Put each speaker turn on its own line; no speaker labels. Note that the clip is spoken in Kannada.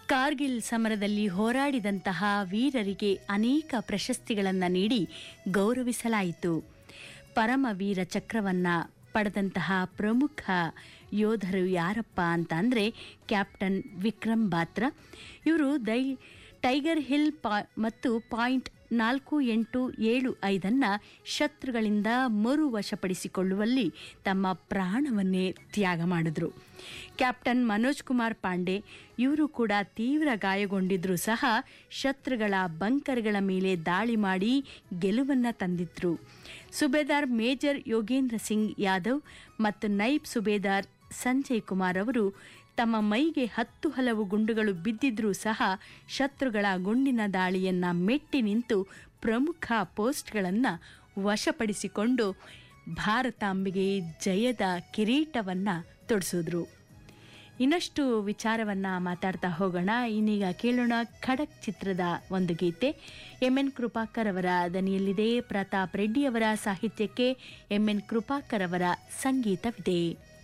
ಕಾರ್ಗಿಲ್ ಸಮರದಲ್ಲಿ ಹೋರಾಡಿದಂತಹ ವೀರರಿಗೆ ಅನೇಕ ಪ್ರಶಸ್ತಿಗಳನ್ನು ನೀಡಿ ಗೌರವಿಸಲಾಯಿತು ಪರಮವೀರ ಚಕ್ರವನ್ನ ಪಡೆದಂತಹ ಪ್ರಮುಖ ಯೋಧರು ಯಾರಪ್ಪ ಅಂತ ಅಂದರೆ ಕ್ಯಾಪ್ಟನ್ ವಿಕ್ರಮ್ ಬಾತ್ರ ಇವರು ದೈ ಟೈಗರ್ ಹಿಲ್ ಪಾ ಮತ್ತು ಪಾಯಿಂಟ್ ನಾಲ್ಕು ಎಂಟು ಏಳು ಐದನ್ನು ಶತ್ರುಗಳಿಂದ ಮರು ವಶಪಡಿಸಿಕೊಳ್ಳುವಲ್ಲಿ ತಮ್ಮ ಪ್ರಾಣವನ್ನೇ ತ್ಯಾಗ ಮಾಡಿದ್ರು ಕ್ಯಾಪ್ಟನ್ ಮನೋಜ್ ಕುಮಾರ್ ಪಾಂಡೆ ಇವರು ಕೂಡ ತೀವ್ರ ಗಾಯಗೊಂಡಿದ್ರೂ ಸಹ ಶತ್ರುಗಳ ಬಂಕರ್ಗಳ ಮೇಲೆ ದಾಳಿ ಮಾಡಿ ಗೆಲುವನ್ನು ತಂದಿದ್ರು ಸುಬೇದಾರ್ ಮೇಜರ್ ಯೋಗೇಂದ್ರ ಸಿಂಗ್ ಯಾದವ್ ಮತ್ತು ನೈಬ್ ಸುಬೇದಾರ್ ಸಂಜಯ್ ಕುಮಾರ್ ಅವರು ತಮ್ಮ ಮೈಗೆ ಹತ್ತು ಹಲವು ಗುಂಡುಗಳು ಬಿದ್ದಿದ್ರೂ ಸಹ ಶತ್ರುಗಳ ಗುಂಡಿನ ದಾಳಿಯನ್ನ ಮೆಟ್ಟಿ ನಿಂತು ಪ್ರಮುಖ ಪೋಸ್ಟ್ಗಳನ್ನು ವಶಪಡಿಸಿಕೊಂಡು ಭಾರತಾಂಬೆಗೆ ಜಯದ ಕಿರೀಟವನ್ನ ತೊಡಿಸಿದ್ರು ಇನ್ನಷ್ಟು ವಿಚಾರವನ್ನ ಮಾತಾಡ್ತಾ ಹೋಗೋಣ ಇನ್ನೀಗ ಕೇಳೋಣ ಖಡಕ್ ಚಿತ್ರದ ಒಂದು ಗೀತೆ ಎಂ ಎನ್ ಕೃಪಾಕರ್ ಅವರ ದನಿಯಲ್ಲಿದೆ ಪ್ರತಾಪ್ ರೆಡ್ಡಿ ಅವರ ಸಾಹಿತ್ಯಕ್ಕೆ ಎಂ ಎನ್ ಕೃಪಾಕರ್ ಅವರ ಸಂಗೀತವಿದೆ